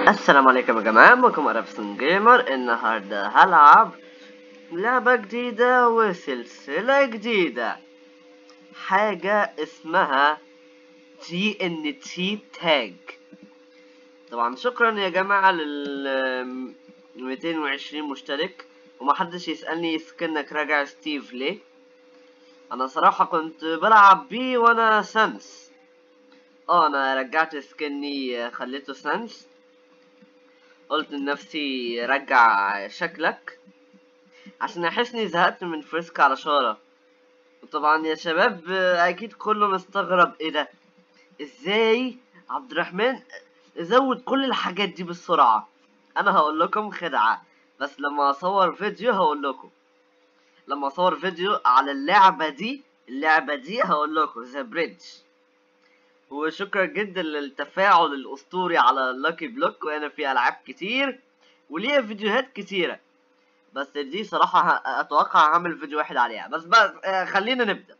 السلام عليكم يا جماعة معكم أرابسون جيمر النهاردة هلعب لعبة جديدة وسلسلة جديدة حاجة اسمها تي ان تي تاج طبعا شكرا يا جماعة لل 220 مشترك ومحدش يسألني سكنك راجع ستيف ليه انا صراحة كنت بلعب بيه وانا سانس اه انا رجعت سكني خليته سانس قلت لنفسي رجع شكلك عشان احسني زهقت من فريسك على شارة وطبعا يا شباب اكيد كله مستغرب ايه ده ازاي عبد الرحمن زود كل الحاجات دي بالسرعة انا هقول لكم خدعة بس لما اصور فيديو هقول لكم لما اصور فيديو على اللعبة دي اللعبة دي هقول لكم ذا بريدج وشكرا جدا للتفاعل الاسطوري على لاكي بلوك وانا في العاب كتير وليا فيديوهات كتيرة بس دي صراحة ه- اتوقع هعمل فيديو واحد عليها بس بس آه، خلينا نبدأ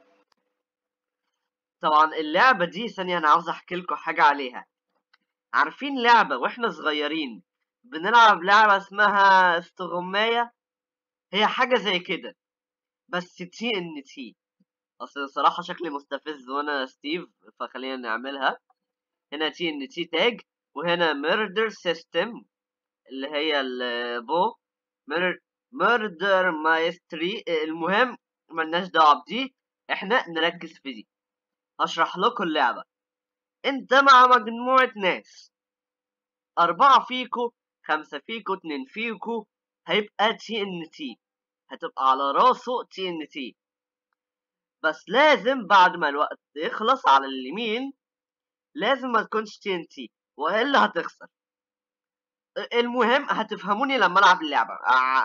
طبعا اللعبة دي ثانية انا عاوز احكي لكم حاجة عليها عارفين لعبة واحنا صغيرين بنلعب لعبة اسمها استغماية هي حاجة زي كده بس تي ان تي اصل صراحة شكلي مستفز وانا ستيف فخلينا نعملها هنا تي ان تي تاج وهنا ميردر سيستم اللي هي البو ميردر مايستري المهم ملناش دعوة بدي احنا نركز في دي هشرح لكم اللعبة انت مع مجموعة ناس أربعة فيكو خمسة فيكو اتنين فيكو هيبقى تي ان تي هتبقى على راسه تي ان تي بس لازم بعد ما الوقت يخلص على اليمين لازم ما تكونش تي ان تي والا هتخسر المهم هتفهموني لما العب اللعبه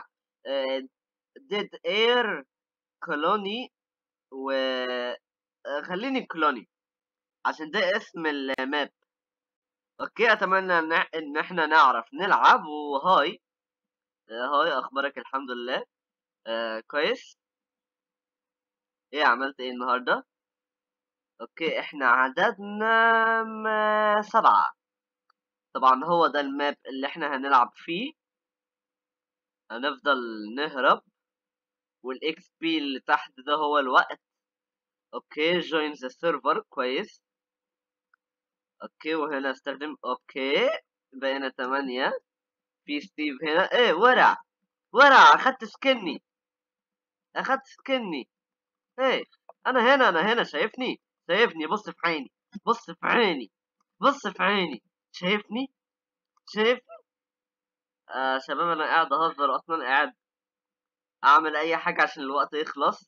ديد اير كولوني و آه، خليني كولوني عشان ده اسم الماب اوكي اتمنى ان إن احنا نعرف نلعب وهاي آه، هاي اخبارك الحمد لله آه كويس ايه عملت ايه النهارده اوكي احنا عددنا م- سبعة طبعا هو ده الماب اللي احنا هنلعب فيه هنفضل نهرب والاكس بي اللي تحت ده هو الوقت اوكي جوين ذا سيرفر كويس اوكي وهنا استخدم اوكي بقينا تمانية في ستيف هنا ايه ورع ورع اخدت سكني اخدت سكني ايه انا هنا انا هنا شايفني شايفني بص في عيني بص في عيني بص في عيني شايفني شايفني آه شباب انا قاعد اهزر اصلا قاعد اعمل اي حاجة عشان الوقت يخلص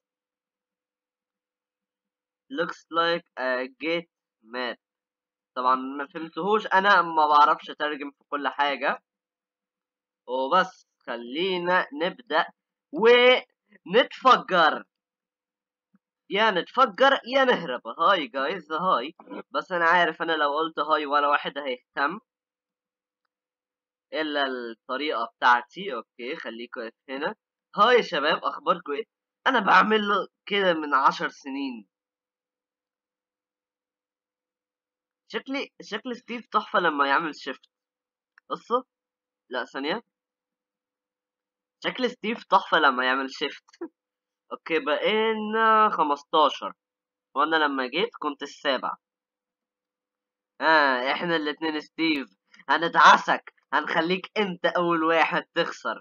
looks like a gate map طبعا ما فهمتهوش انا ما بعرفش اترجم في كل حاجة وبس خلينا نبدأ ونتفجر يا نتفجر يا نهرب هاي جايز هاي بس انا عارف انا لو قلت هاي ولا واحد هيهتم الا الطريقة بتاعتي اوكي خليكوا هنا هاي يا شباب اخباركم ايه انا بعمل له كده من عشر سنين شكلي شكل ستيف تحفة لما يعمل شيفت بصوا لا ثانية شكل ستيف تحفة لما يعمل شيفت اوكي بقينا خمستاشر وانا لما جيت كنت السابع اه احنا الاتنين ستيف هندعسك هنخليك انت اول واحد تخسر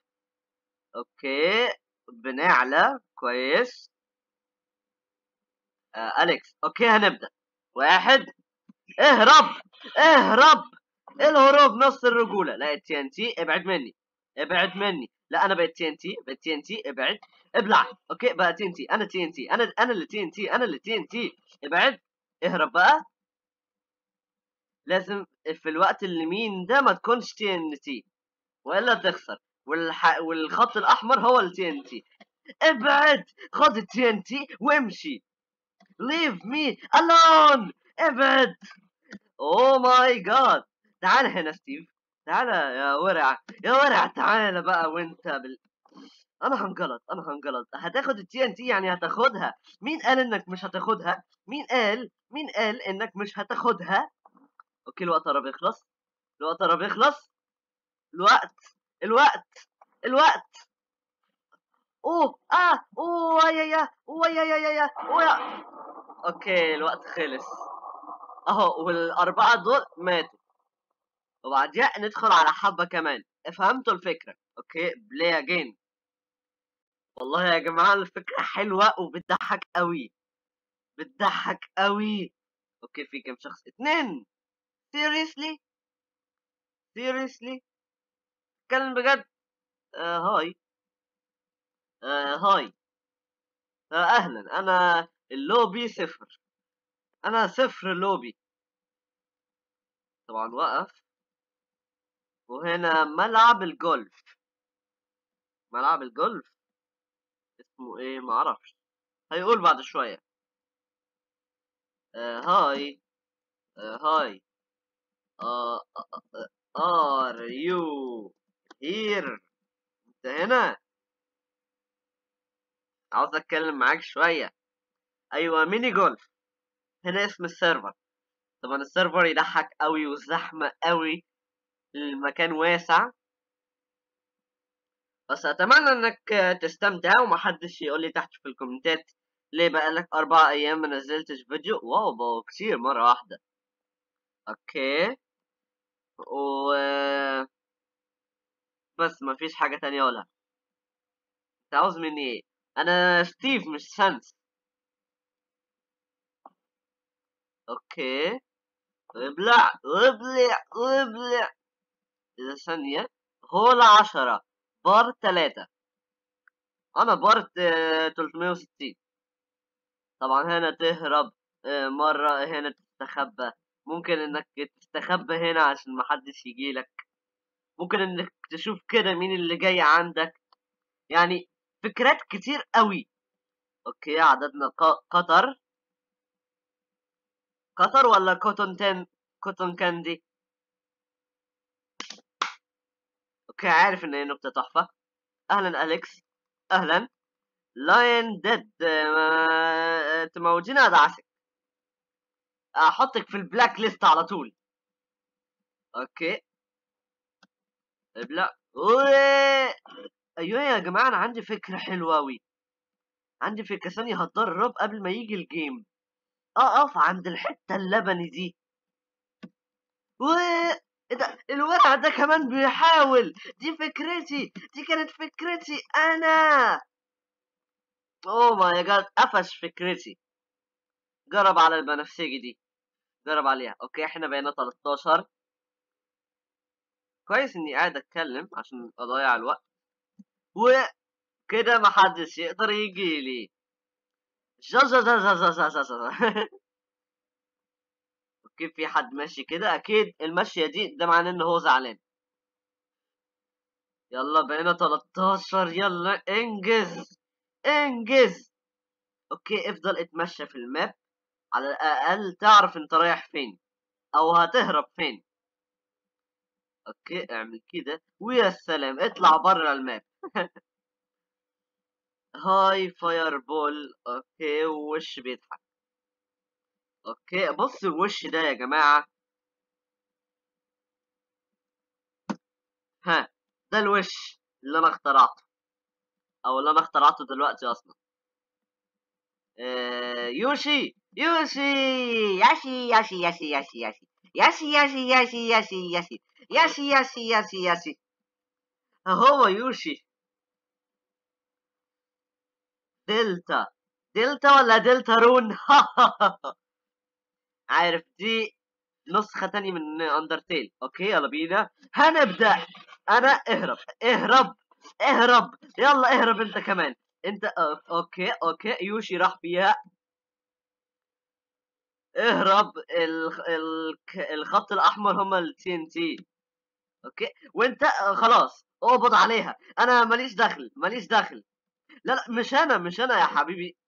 اوكي بنعلى كويس آه اليكس اوكي هنبدأ واحد اهرب اهرب الهروب نص الرجولة لا التي ان تي ابعد مني ابعد مني لا انا بقيت تي ان تي بقيت تي ان تي ابعد ابلع اوكي بقى تي ان تي انا تي ان تي انا انا اللي تي ان تي انا اللي تي ان تي ابعد اهرب بقى لازم في الوقت اليمين ده ما تكونش تي ان تي والا تخسر والح... والخط الاحمر هو التي ان تي ابعد خد التي ان تي وامشي leave me alone ابعد اوه ماي جاد تعال هنا ستيف تعال يا ورع يا ورع تعال بقى وانت بال انا هنجلط انا هنجلط هتاخد التي ان تي يعني هتاخدها مين قال انك مش هتاخدها مين قال مين قال انك مش هتاخدها اوكي الوقت قرب يخلص الوقت قرب يخلص الوقت الوقت الوقت اوه اه اوه يا يا اوه يا يا يا يا اوه يا اوكي الوقت خلص اهو والاربعه دول ماتوا وبعديها ندخل على حبه كمان فهمتوا الفكره اوكي بلاي اجين والله يا جماعه الفكره حلوه وبتضحك قوي بتضحك قوي اوكي في كم شخص اتنين seriously seriously اتكلم بجد آه هاي آه هاي آه اهلا انا اللوبي صفر انا صفر لوبي طبعا وقف وهنا ملعب الجولف ملعب الجولف اسمه ايه معرفش هيقول بعد شوية آه هاي آه هاي آه ار يو هير انت هنا عاوز اتكلم معاك شوية ايوه ميني جولف هنا اسم السيرفر طبعا السيرفر يضحك قوي وزحمة قوي المكان واسع بس اتمنى انك تستمتع ومحدش يقول لي تحت في الكومنتات ليه بقالك اربع ايام ما نزلتش فيديو واو بقوا كتير مرة واحدة اوكي و بس ما فيش حاجة تانية اقولها انت عاوز مني ايه انا ستيف مش سانس اوكي ابلع ابلع ابلع اذا ثانية هول عشرة بار تلاتة انا بار تلتمية وستين طبعا هنا تهرب مرة هنا تستخبى ممكن انك تستخبى هنا عشان محدش يجيلك ممكن انك تشوف كده مين اللي جاي عندك يعني فكرات كتير قوي اوكي عددنا قطر قطر ولا كوتون تن كوتون كاندي اوكي عارف ان هي نكتة تحفة اهلا اليكس اهلا لاين ديد تموجين ادعسك احطك في البلاك ليست على طول اوكي ابلع ايوه يا جماعه انا عندي فكره حلوه قوي عندي فكره ثانيه هتدرب قبل ما يجي الجيم اقف عند الحته اللبني دي و ده الولع ده كمان بيحاول دي فكرتي دي كانت فكرتي انا اوه ماي جاد قفش فكرتي جرب على البنفسجي دي جرب عليها اوكي احنا بقينا 13 كويس اني قاعد اتكلم عشان اضيع الوقت وكده محدش يقدر يجي لي اوكي في حد ماشي كده اكيد المشية دي ده معناه ان هو زعلان يلا بقينا 13 يلا انجز انجز اوكي افضل اتمشى في الماب على الاقل تعرف انت رايح فين او هتهرب فين اوكي اعمل كده ويا سلام اطلع بره الماب هاي فاير بول اوكي وش بيضحك اوكي بص الوش ده يا جماعة ها ده الوش اللي انا اخترعته او اللي انا اخترعته دلوقتي اصلا آه يوشي يوشي ياشي ياشي ياشي ياشي ياشي ياشي ياشي ياشي ياشي ياشي ياشي ياشي ياشي ياشي هو يوشي دلتا دلتا ولا دلتا رون عارف دي نسخة تانية من اندرتيل اوكي يلا بينا هنبدأ انا اهرب اهرب اهرب يلا اهرب انت كمان انت اوكي اوكي يوشي راح فيها اهرب ال... ال... الخط الاحمر هما التي ان تي اوكي وانت خلاص اقبض عليها انا ماليش دخل ماليش دخل لا لا مش انا مش انا يا حبيبي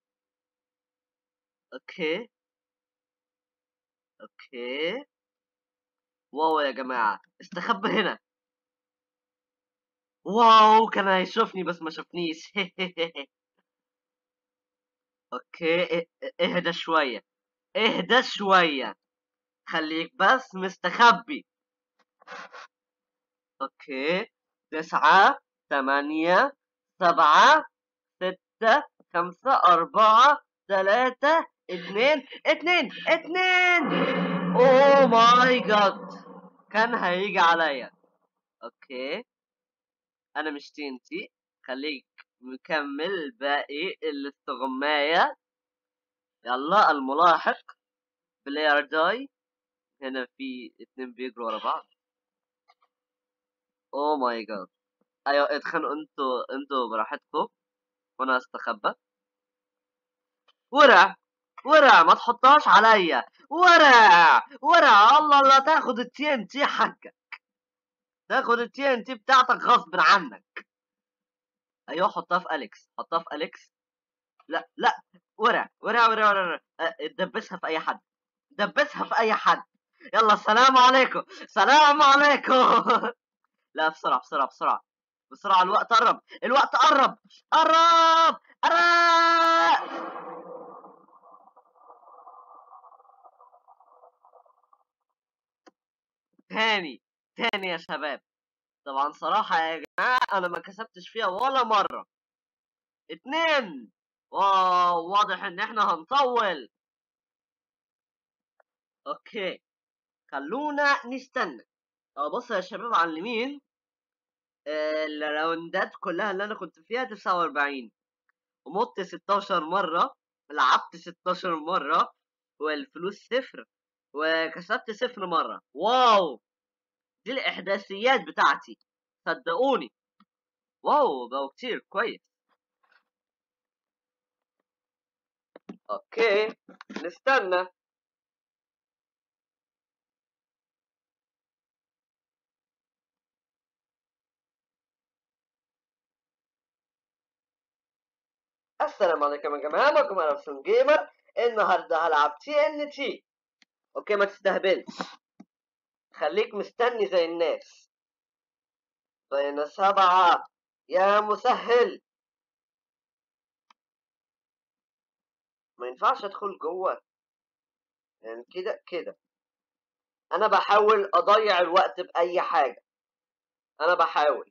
اوكي اوكي واو يا جماعة استخبى هنا واو كان هيشوفني بس ما شافنيش اوكي اهدى شوية اهدى شوية خليك بس مستخبي اوكي تسعة ثمانية سبعة ستة خمسة أربعة ثلاثة اثنين اثنين اثنين اوه ماي جاد كان هيجي عليا اوكي انا مش تنتي خليك مكمل باقي الاستغماية يلا الملاحق بلاير داي هنا في اتنين بيجروا ورا بعض اوه ماي جاد ايوه اتخانقوا انتوا انتوا براحتكم وانا استخبى ورع ورع ما تحطهاش عليا ورع ورع الله لا تاخد التي ان تي حقك تاخد التي ان تي بتاعتك غصب عنك ايوه حطها في اليكس حطها في اليكس لا لا ورع ورع ورع ورع, ورع. أه، دبسها في اي حد دبسها في اي حد يلا السلام عليكم سلام عليكم لا بسرعة بسرعة بسرعة بسرعة الوقت قرب الوقت قرب قرب قرب تاني تاني يا شباب طبعا صراحة يا جماعة أنا ما كسبتش فيها ولا مرة اتنين واو واضح إن إحنا هنطول أوكي خلونا نستنى اه بص يا شباب على اليمين آه، الراوندات كلها اللي انا كنت فيها 49 ومت 16 مرة لعبت 16 مرة والفلوس صفر وكسبت صفر مرة واو دي الاحداثيات بتاعتي صدقوني واو بقوا كتير كويس اوكي نستنى السلام عليكم يا جماعة معكم أنا بسم جيمر النهاردة هلعب تي ان تي اوكي ما تستهبلش خليك مستني زي الناس بين سبعة يا مسهل ما ينفعش ادخل جوه يعني كده كده انا بحاول اضيع الوقت باي حاجة انا بحاول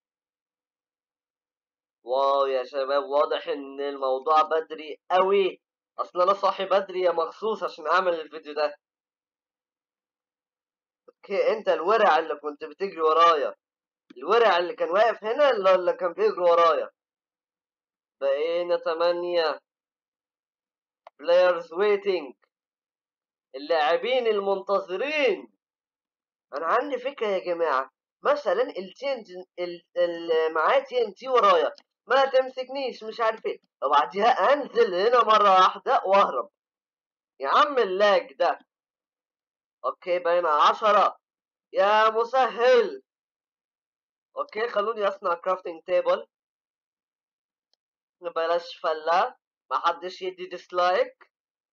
واو يا شباب واضح ان الموضوع بدري قوي اصل انا صاحي بدري يا مخصوص عشان اعمل الفيديو ده اوكي انت الورع اللي كنت بتجري ورايا الورع اللي كان واقف هنا اللي اللي كان بيجري ورايا بقينا تمانية players waiting اللاعبين المنتظرين انا عندي فكرة يا جماعة مثلا التي اللي معاه تي ان تي ورايا ما تمسكنيش مش عارف ايه وبعديها انزل هنا مرة واحدة واهرب يا عم اللاج ده اوكي بين عشرة يا مسهل اوكي خلوني اصنع كرافتنج تيبل بلاش فلة ما حدش يدي ديسلايك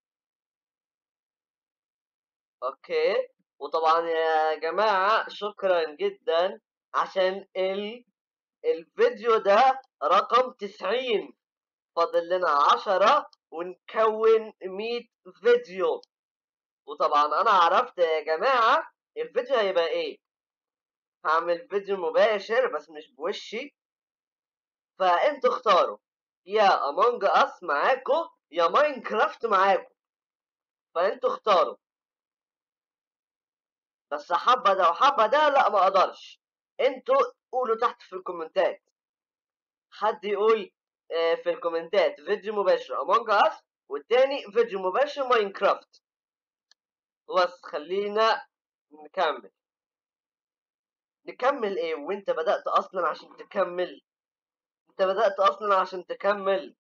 اوكي وطبعا يا جماعة شكرا جدا عشان ال الفيديو ده رقم تسعين فاضل لنا عشرة ونكون مية فيديو وطبعا انا عرفت يا جماعة الفيديو هيبقى ايه هعمل فيديو مباشر بس مش بوشي فانتوا اختاروا يا امونج اس معاكم يا ماينكرافت معاكم فانتوا اختاروا بس حبة ده وحبة ده لا ما اقدرش انتوا قولوا تحت في الكومنتات حد يقول آه، في الكومنتات فيديو مباشر امونج اس والتاني فيديو مباشر ماينكرافت بس خلينا نكمل نكمل ايه وانت بدأت اصلا عشان تكمل انت بدأت اصلا عشان تكمل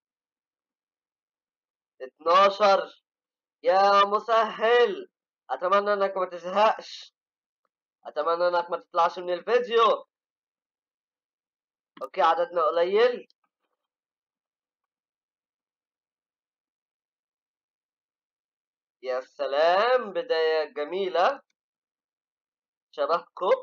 12 يا مسهل اتمنى انك ما تزهقش اتمنى انك ما تطلعش من الفيديو اوكي عددنا قليل يا سلام بداية جميلة شبهكم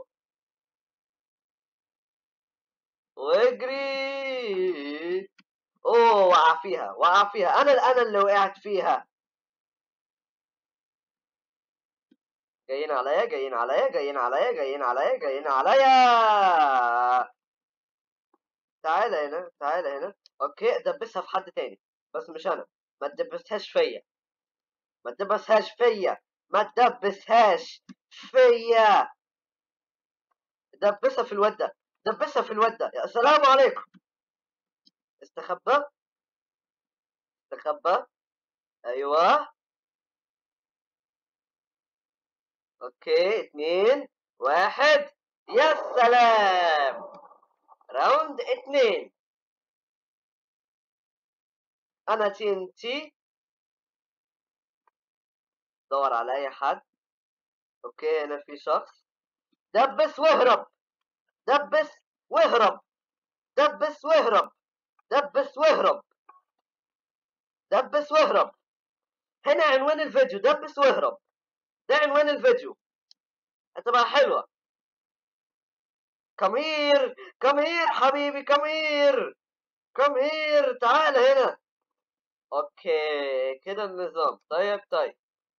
واجري اوه وقع فيها وقع فيها انا انا اللي وقعت فيها جايين عليا جايين عليا جايين عليا جايين عليا جايين عليا تعالى هنا تعالى هنا اوكي دبسها في حد تاني بس مش انا ما تدبسهاش فيا ما تدبسهاش فيا ما تدبسهاش فيا دبسها في الواد ده دبسها في الواد ده يا سلام عليكم استخبى استخبى ايوه اوكي اتنين واحد يا سلام راوند اتنين انا تي ان تي دور على اي حد اوكي هنا في شخص دبس واهرب دبس واهرب دبس واهرب دبس واهرب دبس واهرب هنا عنوان الفيديو دبس واهرب ده عنوان الفيديو هتبقى حلوة كمير كمير حبيبي كمير كمير تعال هنا اوكي كده النظام طيب طيب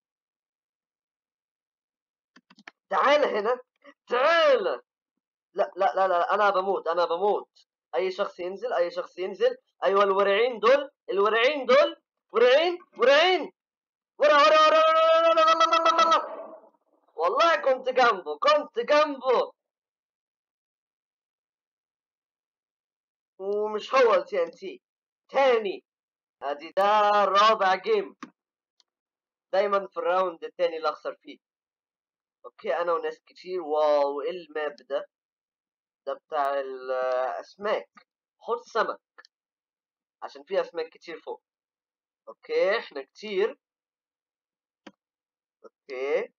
تعال هنا تعال لا لا لا لا انا بموت انا بموت اي شخص ينزل اي شخص ينزل ايوه الورعين دول الورعين دول ورعين ورعين ورا ورا ورا ورا ورا ورا ورا ورا والله كنت جنبه كنت جنبه ومش هو التي ان تي تاني ادي ده رابع جيم دايما في الراوند التاني اللي اخسر فيه اوكي انا وناس كتير واو ايه الماب ده ده بتاع الاسماك حوض سمك عشان فيه اسماك كتير فوق اوكي احنا كتير اوكي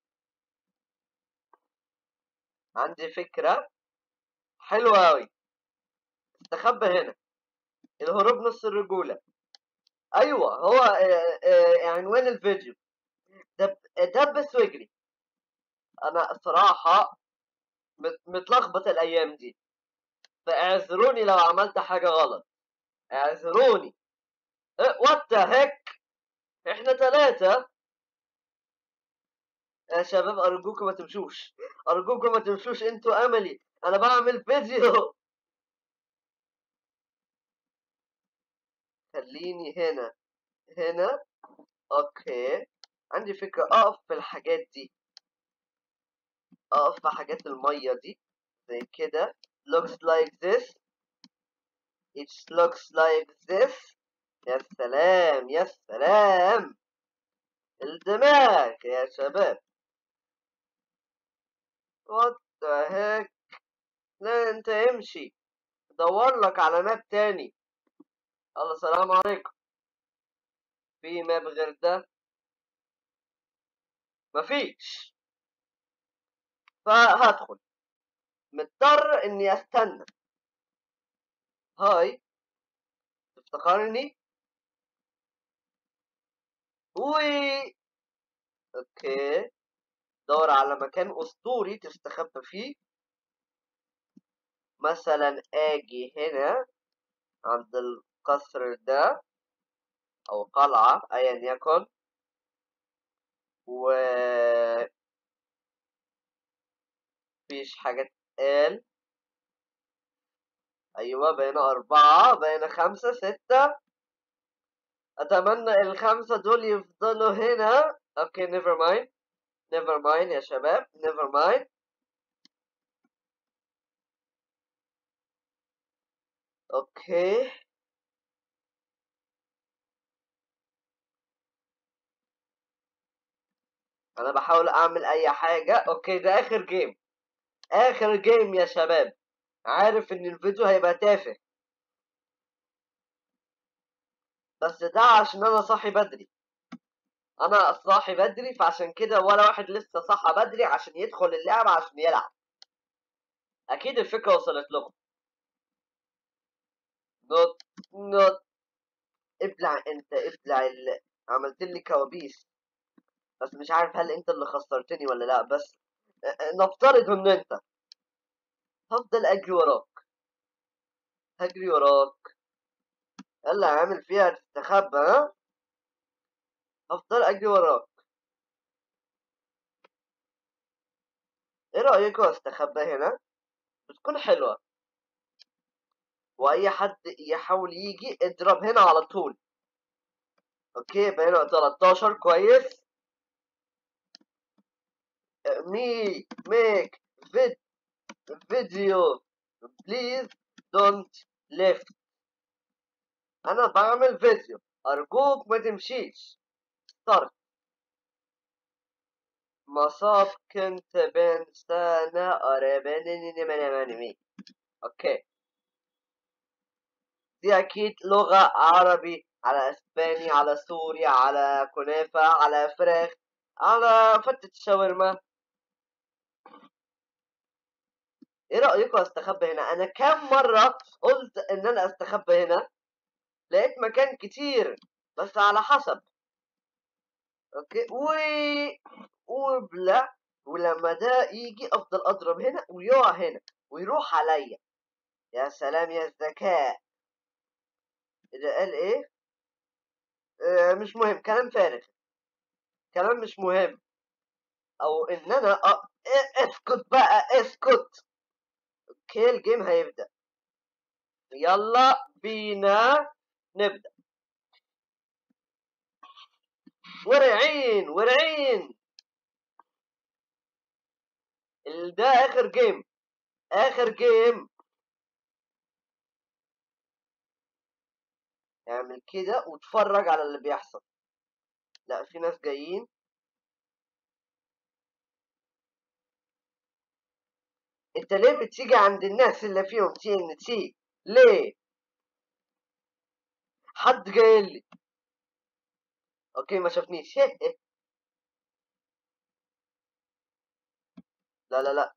عندي فكرة حلوة أوي استخبى هنا الهروب نص الرجولة أيوة هو آه، آه، عنوان الفيديو دب دبس واجري أنا الصراحة مت- متلخبط الأيام دي فاعذروني لو عملت حاجة غلط اعذروني وات ذا هيك احنا ثلاثة يا شباب أرجوكم ما تمشوش أرجوكم ما تمشوش انتوا أملي أنا بعمل فيديو خليني هنا هنا اوكي عندي فكرة اقف في الحاجات دي اقف في حاجات المية دي زي كده looks like this it looks like this يا سلام يا سلام الدماغ يا شباب what the heck لا انت امشي دور لك على ماب تاني الله سلام عليكم في ماب غير ده مفيش فهدخل مضطر اني استنى هاي تفتكرني وي اوكي دور على مكان اسطوري تستخبى فيه مثلا اجي هنا عند القصر ده او قلعة ايا يكن و فيش حاجة تقال ايوه بقينا اربعة بقينا خمسة ستة اتمنى الخمسة دول يفضلوا هنا اوكي نيفر مايند نيفر مايند يا شباب نيفر مايند اوكي انا بحاول اعمل اي حاجة اوكي ده اخر جيم اخر جيم يا شباب عارف ان الفيديو هيبقى تافه بس ده عشان انا صاحي بدري انا صاحي بدري فعشان كده ولا واحد لسه صحى بدري عشان يدخل اللعبة عشان يلعب اكيد الفكرة وصلت لكم نوت نوت ابلع انت ابلع ال... عملت لي كوابيس بس مش عارف هل انت اللي خسرتني ولا لا بس نفترض ان انت هفضل اجري وراك هجري وراك يلا عامل فيها تستخبى ها هفضل اجري وراك ايه رأيكم استخبى هنا بتكون حلوة واي حد يحاول يجي اضرب هنا على طول اوكي بقينا 13 كويس me make vid video please don't left انا بعمل فيديو ارجوك ما تمشيش start مصاب كنت بين سنة قريبين من اوكي دي اكيد لغة عربي على اسباني على سوري على كنافة على فراخ على فتة شاورما ايه رأيكم استخبى هنا انا كام مرة قلت ان انا استخبى هنا لقيت مكان كتير بس على حسب اوكي و وبلا ولما ده يجي افضل اضرب هنا ويقع هنا ويروح عليا يا سلام يا الذكاء ده قال ايه آه مش مهم كلام فارغ كلام مش مهم او ان انا أ... اسكت بقى اسكت اوكي الجيم هيبدأ يلا بينا نبدأ ورعين ورعين ده اخر جيم اخر جيم اعمل كده واتفرج على اللي بيحصل لا في ناس جايين انت ليه بتيجي عند الناس اللي فيهم تي ان تي ليه حد جاي لي اوكي ما شافنيش لا لا لا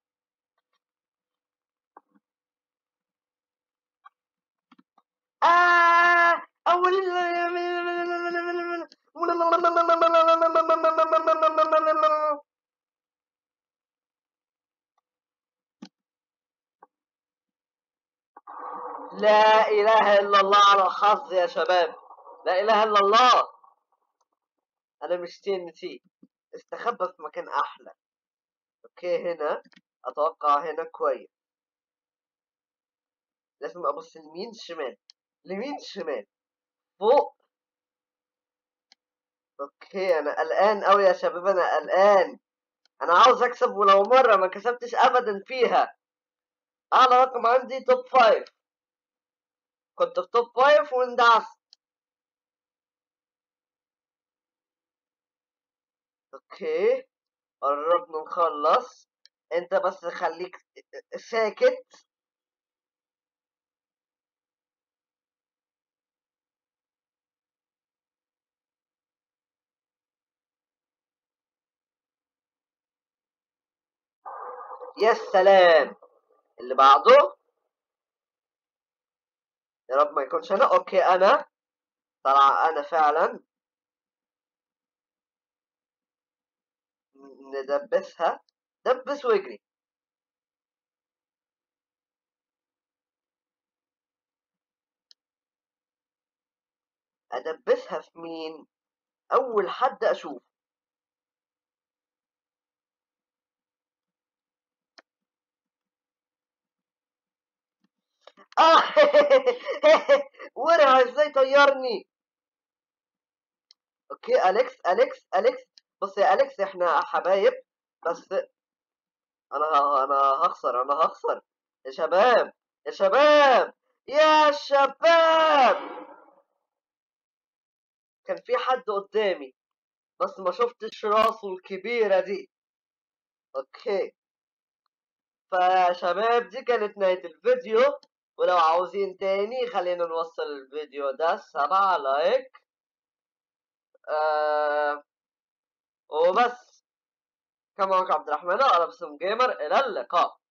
آه أول لا إله إلا الله على الحظ يا شباب لا إله إلا الله أنا مش تي ان تي استخبى في مكان أحلى أوكي هنا أتوقع هنا كويس لازم أبص يمين شمال يمين شمال فوق أوكي أنا قلقان أوي يا شباب أنا قلقان أنا عاوز أكسب ولو مرة ما كسبتش أبدا فيها أعلى رقم عندي توب فايف كنت في توب فايف واندعست اوكي قربنا نخلص انت بس خليك ساكت يا سلام اللي بعده يا رب ما يكونش انا اوكي انا طلع انا فعلا ندبسها دبس واجري ادبسها في مين اول حد اشوف اه ورع ازاي طيرني اوكي اليكس اليكس اليكس بص يا اليكس احنا حبايب بس انا انا هخسر انا هخسر يا شباب يا شباب يا شباب كان في حد قدامي بس ما شفتش راسه الكبيرة دي اوكي فيا شباب دي كانت نهاية الفيديو ولو عاوزين تاني خلينا نوصل الفيديو ده سبعة لايك آه وبس كان معك عبد الرحمن أربسم جيمر إلى اللقاء